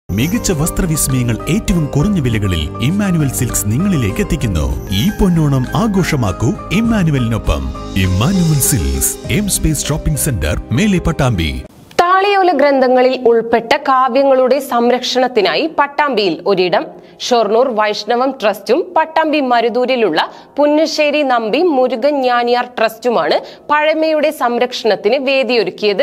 മികച്ച വസ്ത്രവിസ്മയങ്ങൾ ഏറ്റവും കുറഞ്ഞ വിലകളിൽ ഇമ്മാനുവൽ സിൽക്സ് നിങ്ങളിലേക്ക് എത്തിക്കുന്നു ഈ പൊന്നോണം ആഘോഷമാക്കൂ ഇമ്മാനുവലിനൊപ്പം Emmanuel silks M space shopping centre Mele Pattambi താളിയോല ഗ്രന്ഥങ്ങളിൽ ഉൾപ്പെട്ട കാവ്യങ്ങളുടെ സംരക്ഷണത്തിനായി പട്ടാമ്പിയിൽ ഒരിടം ഷൊർണൂർ വൈഷ്ണവം ട്രസ്റ്റും പട്ടാമ്പി മരുതൂരിലുള്ള പുന്നശ്ശേരി നമ്പി മുരുകൻ ഞാനിയാർ ട്രസ്റ്റുമാണ് പഴമയുടെ സംരക്ഷണത്തിന് വേദിയൊരുക്കിയത്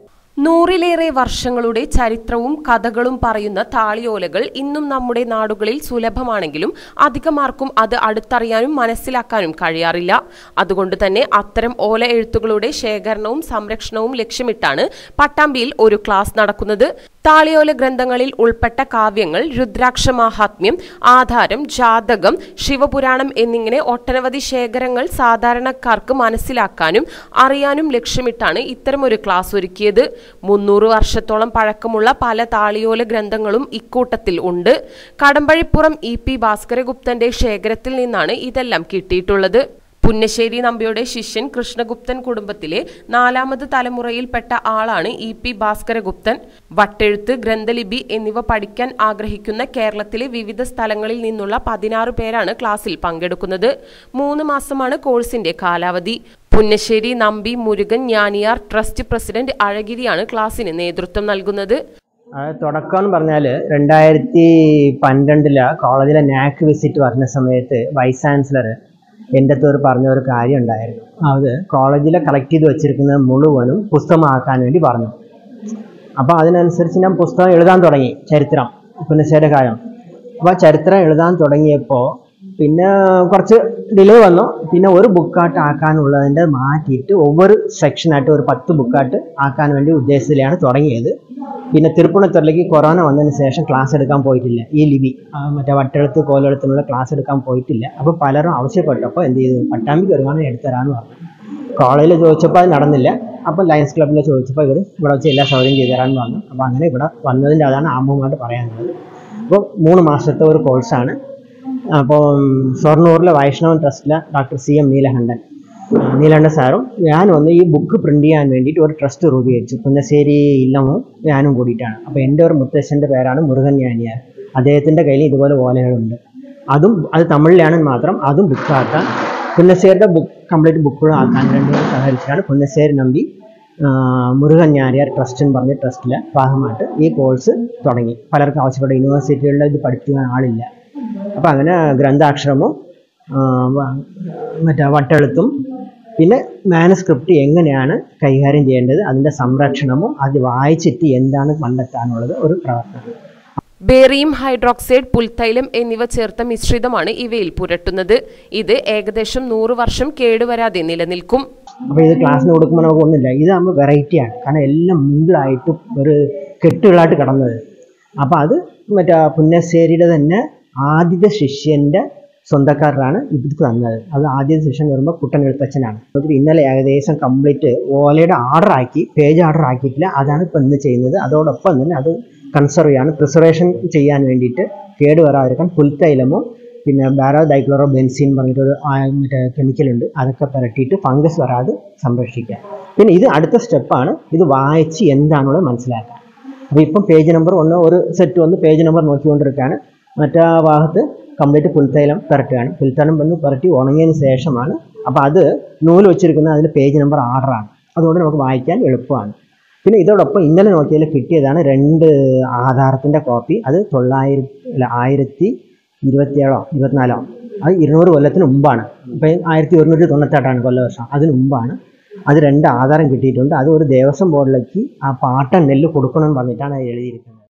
നൂറിലേറെ വർഷങ്ങളുടെ ചരിത്രവും കഥകളും പറയുന്ന താളിയോലകൾ ഇന്നും നമ്മുടെ നാടുകളിൽ സുലഭമാണെങ്കിലും അധികമാർക്കും അത് അടുത്തറിയാനും മനസ്സിലാക്കാനും കഴിയാറില്ല അതുകൊണ്ട് തന്നെ അത്തരം ഓല എഴുത്തുകളുടെ ശേഖരണവും സംരക്ഷണവും ലക്ഷ്യമിട്ടാണ് പട്ടാമ്പിയിൽ ഒരു ക്ലാസ് നടക്കുന്നത് താളിയോല ഗ്രന്ഥങ്ങളിൽ ഉൾപ്പെട്ട കാവ്യങ്ങൾ രുദ്രാക്ഷ മാഹാത്മ്യം ആധാരം ജാതകം ശിവപുരാണം എന്നിങ്ങനെ ഒട്ടനവധി ശേഖരങ്ങൾ സാധാരണക്കാർക്ക് മനസ്സിലാക്കാനും അറിയാനും ലക്ഷ്യമിട്ടാണ് ഇത്തരമൊരു ക്ലാസ് ഒരുക്കിയത് മുന്നൂറ് വർഷത്തോളം പഴക്കമുള്ള പല താളിയോല ഗ്രന്ഥങ്ങളും ഇക്കൂട്ടത്തിൽ ഉണ്ട് കടമ്പഴിപ്പുറം ഇ പി ഭാസ്കരഗുപ്തന്റെ ശേഖരത്തിൽ നിന്നാണ് ഇതെല്ലാം കിട്ടിയിട്ടുള്ളത് പുന്നശ്ശേരി നമ്പിയുടെ ശിഷ്യൻ കൃഷ്ണഗുപ്തൻ കുടുംബത്തിലെ നാലാമത് തലമുറയിൽപ്പെട്ട ആളാണ് ഇ പി ഭാസ്കരഗുപ്തൻ വട്ടെഴുത്ത് ഗ്രന്ഥലിപി എന്നിവ പഠിക്കാൻ ആഗ്രഹിക്കുന്ന കേരളത്തിലെ വിവിധ സ്ഥലങ്ങളിൽ നിന്നുള്ള പതിനാറ് പേരാണ് ക്ലാസ്സിൽ പങ്കെടുക്കുന്നത് മൂന്ന് മാസമാണ് കോഴ്സിന്റെ കാലാവധി പുന്നശ്ശേരി നമ്പി മുരുകൻ ഞാനിയാർ ട്രസ്റ്റ് പ്രസിഡന്റ് അഴഗിരിയാണ് ക്ലാസ്സിന് നേതൃത്വം നൽകുന്നത് അത് തുടക്കം എന്ന് പറഞ്ഞാൽ രണ്ടായിരത്തി പന്ത്രണ്ടില് കോളേജിലെ നാക്ക് വിസിറ്റ് പറഞ്ഞ സമയത്ത് വൈസ് ചാൻസലർ എൻ്റെ അടുത്ത് പറഞ്ഞ ഒരു കാര്യം ഉണ്ടായിരുന്നു അത് കോളേജിൽ കളക്ട് ചെയ്ത് വെച്ചിരിക്കുന്ന മുഴുവനും പുസ്തകമാക്കാൻ വേണ്ടി പറഞ്ഞു അപ്പോൾ അതിനനുസരിച്ച് ഞാൻ പുസ്തകം എഴുതാൻ തുടങ്ങി ചരിത്രം പുനശ്ശേര കാലം അപ്പോൾ ചരിത്രം എഴുതാൻ തുടങ്ങിയപ്പോൾ പിന്നെ കുറച്ച് ഡിലേ വന്നു പിന്നെ ഒരു ബുക്കായിട്ട് ആക്കാനുള്ളതിൻ്റെ മാറ്റിയിട്ട് ഒவ்வொரு സെക്ഷനായിട്ട് ഒരു പത്ത് ബുക്കായിട്ട് ആക്കാൻ വേണ്ടി ഉദ്ദേശത്തിലാണ് തുടങ്ങിയത് പിന്നെ തിരുപ്പുണിത്തുറയിലേക്ക് കൊറോണ വന്നതിന് ശേഷം ക്ലാസ് എടുക്കാൻ പോയിട്ടില്ല ഈ ലിപി ആ, മറ്റേ വട്ടെഴുത്ത് കോലെഴുത്തിനുള്ള ക്ലാസ് എടുക്കാൻ പോയിട്ടില്ല അപ്പോൾ പലരും ആവശ്യപ്പെട്ടപ്പോൾ എന്ത് ചെയ്തു പട്ടാമ്പിക്ക് ഒരുങ്ങാനും എടുത്തരാന്ന് പറഞ്ഞു കോളേജിൽ ചോദിച്ചപ്പോൾ അത് നടന്നില്ല അപ്പോൾ ലയൺസ് ക്ലബ്ബിൽ ചോദിച്ചപ്പോൾ ഇവർ ഇവിടെ വെച്ച് എല്ലാ സൗകര്യം ചെയ്തു തരാമെന്ന് പറഞ്ഞു അപ്പോൾ അങ്ങനെ ഇവിടെ വന്നതിൻ്റെ അതാണ് ആമുഖമായിട്ട് പറയാനുള്ളത് അപ്പോൾ മൂന്ന് മാസത്തെ ഒരു കോഴ്സാണ് അപ്പോൾ ഷൊർണൂരിലെ വൈഷ്ണവൻ ട്രസ്റ്റിലെ ഡോക്ടർ സി എം നീലകണ്ഠൻ ആ, നീലകണ്ഠൻ സാറും ഞാനും ഒന്ന് ഈ ബുക്ക് പ്രിന്റ് ചെയ്യാൻ വേണ്ടിയിട്ട് ഒരു ട്രസ്റ്റ് രൂപീകരിച്ചു പുന്നശ്ശേരി ഇല്ലമും ഞാനും കൂടിയിട്ടാണ് അപ്പോൾ എൻ്റെ ഒരു മുത്തശ്ശൻ്റെ പേരാണ് മുരുകൻ ഞാനിയാർ അദ്ദേഹത്തിൻ്റെ കയ്യിൽ ഇതുപോലെ ഓലകളുണ്ട് അതും അത് തമിഴിലാണ് മാത്രം അതും ബുക്കാക്കാൻ പുന്നശ്ശേരിയുടെ ബുക്ക് കംപ്ലീറ്റ് ബുക്കുകളും ആക്കാൻ വേണ്ടി സഹകരിച്ചാണ് പുന്നശ്ശേരി നമ്പി ആ, മുരുകൻ ഞാനിയാർ ട്രസ്റ്റ് എന്ന് പറഞ്ഞ ട്രസ്റ്റിലെ ഭാഗമായിട്ട് ഈ കോഴ്സ് തുടങ്ങി പലർക്കും ആവശ്യപ്പെട്ട യൂണിവേഴ്സിറ്റികളിൽ ഇത് പഠിപ്പിക്കാൻ ആളില്ല അപ്പോൾ അങ്ങനെ ഗ്രന്ഥാക്ഷരമും ആ, വ- മറ്റേ വട്ടെഴുത്തും പിന്നെ മാനസ്ക്രിപ്റ്റ് എങ്ങനെയാണ് കൈകാര്യം ചെയ്യേണ്ടത് അതിൻ്റെ സംരക്ഷണവും അത് വായിച്ചിട്ട് എന്താണ് കണ്ടെത്താനുള്ളത് ഒരു പ്രവർത്തനം ബേറിയം ഹൈഡ്രോക്സൈഡ് പുൽത്തൈലം എന്നിവ ചേർത്ത മിശ്രിതമാണ് ഇവയിൽ പുരട്ടുന്നത് ഇത് ഏകദേശം നൂറ് വർഷം കേടുവരാതെ നിലനിൽക്കും അപ്പോൾ ഇത് ക്ലാസ്സിന് കൊടുക്കുമ്പോൾ നമുക്ക് ഒന്നുമില്ല ഇതാകുമ്പോൾ വെറൈറ്റിയാണ് കാരണം എല്ലാം മിങ്കിളായിട്ട് ഒരു കെട്ടുകളായിട്ട് കിടന്നത് അപ്പോൾ അത് മറ്റേ പുന്നശ്ശേരിയുടെ തന്നെ ആദ്യത്തെ ശിഷ്യൻ്റെ സ്വന്തക്കാരനാണ് ഇത് തന്നത് അത് ആദ്യത്തെ ശിഷ്യൻ വരുമ്പോൾ കുട്ടൻ എഴുത്തച്ഛനാണ് അതിൽ ഇന്നലെ ഏകദേശം കംപ്ലീറ്റ് ഓലയുടെ ഓർഡർ ആക്കി പേജ് ഓർഡർ ആക്കിയിട്ടില്ല അതാണ് ഇപ്പം ഇന്ന് ചെയ്യുന്നത് അതോടൊപ്പം തന്നെ അത് കൺസർവ് ചെയ്യാൻ പ്രിസർവേഷൻ ചെയ്യാൻ വേണ്ടിയിട്ട് കേടുവരാതിരിക്കാൻ പുൽത്തൈലമോ പിന്നെ ബാരോ ഡൈക്ലോറോ ബെൻസിൻ പറഞ്ഞിട്ടൊരു ആ, മറ്റേ കെമിക്കലുണ്ട് അതൊക്കെ പുരട്ടിയിട്ട് ഫംഗസ് വരാതെ സംരക്ഷിക്കുക പിന്നെ ഇത് അടുത്ത സ്റ്റെപ്പാണ് ഇത് വായിച്ച് എന്താണുള്ളത് മനസ്സിലാക്കുക അപ്പോൾ ഇപ്പം പേജ് നമ്പർ ഒന്ന് ഒരു സെറ്റ് വന്ന് പേജ് നമ്പർ നോക്കിക്കൊണ്ടിരിക്കുകയാണ് മറ്റേ ഭാഗത്ത് കംപ്ലീറ്റ് പുൽത്തൈലം പുരട്ടുകയാണ് പുൽത്തൈലം വന്ന് പുരട്ടി ഉണങ്ങിയതിന് ശേഷമാണ് അപ്പോൾ അത് നൂല് വെച്ചിരിക്കുന്ന അതിൽ പേജ് നമ്പർ ആറാണ് അതുകൊണ്ട് നമുക്ക് വായിക്കാൻ എളുപ്പമാണ് പിന്നെ ഇതോടൊപ്പം ഇന്നലെ നോക്കിയാൽ കിട്ടിയതാണ് രണ്ട് ആധാരത്തിൻ്റെ കോപ്പി അത് തൊള്ളായിരത്തി അല്ല ആയിരത്തി ഇരുപത്തിയേഴോ ഇരുപത്തിനാലോ അത് ഇരുന്നൂറ് കൊല്ലത്തിന് മുമ്പാണ് ഇപ്പം ആയിരത്തി ഒരുന്നൂറ്റി തൊണ്ണൂറ്റെട്ടാണ് കൊല്ലവർഷം അതിന് മുമ്പാണ് അത് രണ്ട് ആധാരം കിട്ടിയിട്ടുണ്ട് അത് ഒരു ദേവസ്വം ബോർഡിലേക്ക് ആ പാട്ട നെല്ല് കൊടുക്കണം എന്ന് പറഞ്ഞിട്ടാണ് അത് എഴുതിയിരിക്കുന്നത്